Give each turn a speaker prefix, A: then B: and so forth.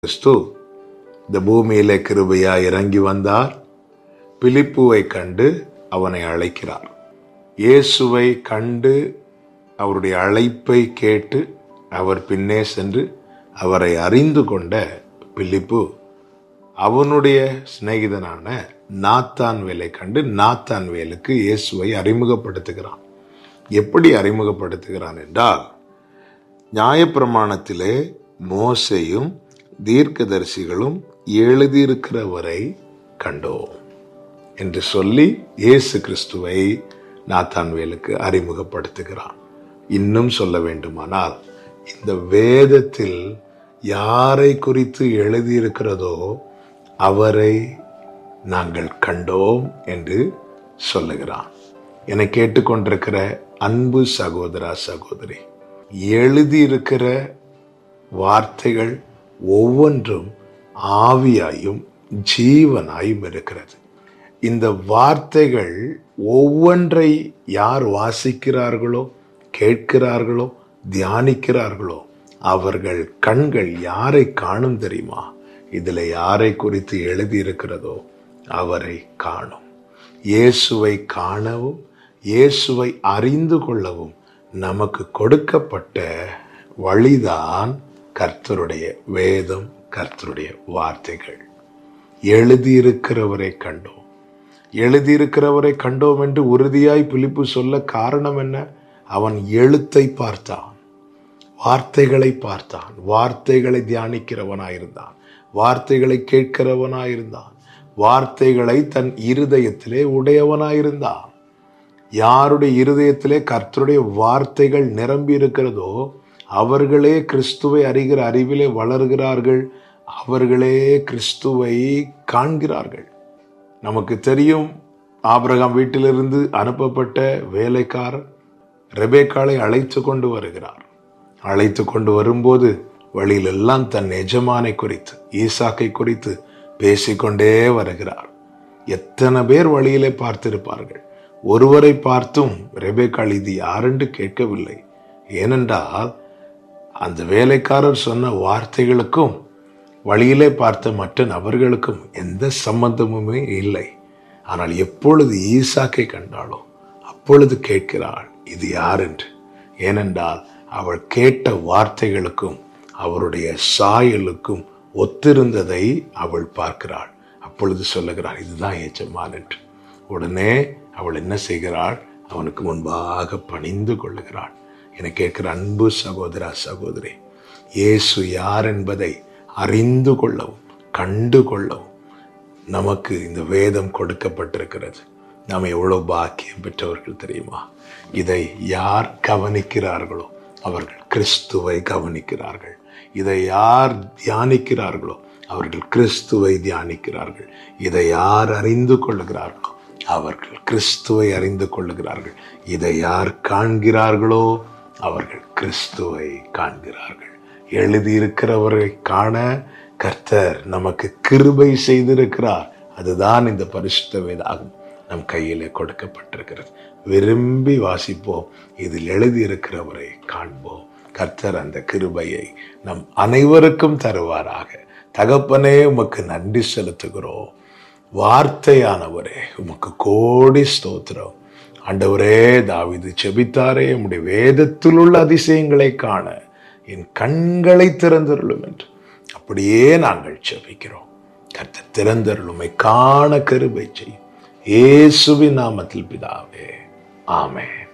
A: கிறிஸ்து இந்த பூமியிலே கிருபையா இறங்கி வந்தார் பிலிப்புவை கண்டு அவனை அழைக்கிறார் இயேசுவை கண்டு அவருடைய அழைப்பை கேட்டு அவர் பின்னே சென்று அவரை அறிந்து கொண்ட பிலிப்பு அவனுடைய சிநேகிதனான நாத்தான் வேலை கண்டு நாத்தான் வேலுக்கு இயேசுவை அறிமுகப்படுத்துகிறான் எப்படி அறிமுகப்படுத்துகிறான் என்றால் நியாயப்பிரமாணத்திலே மோசையும் தீர்க்கதரிசிகளும் எழுதியிருக்கிறவரை கண்டோம் என்று சொல்லி இயேசு கிறிஸ்துவை நாத்தான்வேலுக்கு அறிமுகப்படுத்துகிறான் இன்னும் சொல்ல வேண்டுமானால் இந்த வேதத்தில் யாரை குறித்து எழுதியிருக்கிறதோ அவரை நாங்கள் கண்டோம் என்று சொல்லுகிறான் என கேட்டுக்கொண்டிருக்கிற அன்பு சகோதரா சகோதரி எழுதியிருக்கிற வார்த்தைகள் ஒவ்வொன்றும் ஆவியாயும் ஜீவனாயும் இருக்கிறது இந்த வார்த்தைகள் ஒவ்வொன்றை யார் வாசிக்கிறார்களோ கேட்கிறார்களோ தியானிக்கிறார்களோ அவர்கள் கண்கள் யாரை காணும் தெரியுமா இதில் யாரை குறித்து எழுதியிருக்கிறதோ அவரை காணும் இயேசுவை காணவும் இயேசுவை அறிந்து கொள்ளவும் நமக்கு கொடுக்கப்பட்ட வழிதான் கர்த்தருடைய வேதம் கர்த்தருடைய வார்த்தைகள் எழுதியிருக்கிறவரை கண்டோம் எழுதியிருக்கிறவரை கண்டோம் என்று உறுதியாய் பிலிப்பு சொல்ல காரணம் என்ன அவன் எழுத்தை பார்த்தான் வார்த்தைகளை பார்த்தான் வார்த்தைகளை தியானிக்கிறவனாயிருந்தான் வார்த்தைகளை கேட்கிறவனாயிருந்தான் வார்த்தைகளை தன் இருதயத்திலே உடையவனாயிருந்தான் யாருடைய இருதயத்திலே கர்த்தருடைய வார்த்தைகள் நிரம்பி இருக்கிறதோ அவர்களே கிறிஸ்துவை அறிகிற அறிவிலே வளர்கிறார்கள் அவர்களே கிறிஸ்துவை காண்கிறார்கள் நமக்கு தெரியும் ஆபிரகாம் வீட்டிலிருந்து அனுப்பப்பட்ட வேலைக்காரர் ரெபேக்காளை அழைத்து கொண்டு வருகிறார் அழைத்து கொண்டு வரும்போது வழியிலெல்லாம் தன் எஜமானை குறித்து ஈசாக்கை குறித்து பேசிக்கொண்டே வருகிறார் எத்தனை பேர் வழியிலே பார்த்திருப்பார்கள் ஒருவரை பார்த்தும் ரெபேக்காள் இது யாரென்று கேட்கவில்லை ஏனென்றால் அந்த வேலைக்காரர் சொன்ன வார்த்தைகளுக்கும் வழியிலே பார்த்த மற்ற நபர்களுக்கும் எந்த சம்பந்தமுமே இல்லை ஆனால் எப்பொழுது ஈசாக்கை கண்டாளோ அப்பொழுது கேட்கிறாள் இது யார் என்று ஏனென்றால் அவள் கேட்ட வார்த்தைகளுக்கும் அவருடைய சாயலுக்கும் ஒத்திருந்ததை அவள் பார்க்கிறாள் அப்பொழுது சொல்லுகிறாள் இதுதான் எஜமான் என்று உடனே அவள் என்ன செய்கிறாள் அவனுக்கு முன்பாக பணிந்து கொள்ளுகிறாள் என கேட்கிற அன்பு சகோதரா சகோதரி இயேசு யார் என்பதை அறிந்து கொள்ளவும் கண்டு கொள்ளவும் நமக்கு இந்த வேதம் கொடுக்கப்பட்டிருக்கிறது நாம் எவ்வளவு பாக்கியம் பெற்றவர்கள் தெரியுமா இதை யார் கவனிக்கிறார்களோ அவர்கள் கிறிஸ்துவை கவனிக்கிறார்கள் இதை யார் தியானிக்கிறார்களோ அவர்கள் கிறிஸ்துவை தியானிக்கிறார்கள் இதை யார் அறிந்து கொள்ளுகிறார்களோ அவர்கள் கிறிஸ்துவை அறிந்து கொள்ளுகிறார்கள் இதை யார் காண்கிறார்களோ அவர்கள் கிறிஸ்துவை காண்கிறார்கள் எழுதியிருக்கிறவரை காண கர்த்தர் நமக்கு கிருபை செய்திருக்கிறார் அதுதான் இந்த பரிசுத்த வேதாகும் நம் கையிலே கொடுக்கப்பட்டிருக்கிறது விரும்பி வாசிப்போம் இதில் எழுதியிருக்கிறவரை காண்போம் கர்த்தர் அந்த கிருபையை நம் அனைவருக்கும் தருவாராக தகப்பனே உமக்கு நன்றி செலுத்துகிறோம் வார்த்தையானவரே உமக்கு கோடி ஸ்தோத்திரம் ஆண்டவரே தாவிது செபித்தாரே உம்முடைய வேதத்தில் உள்ள அதிசயங்களை காண என் கண்களை திறந்தருளும் என்று அப்படியே நாங்கள் செபிக்கிறோம் கர்த்த திறந்தருளுமை காண கருபை செய்யும் இயேசுவின் நாமத்தில் பிதாவே ஆமென்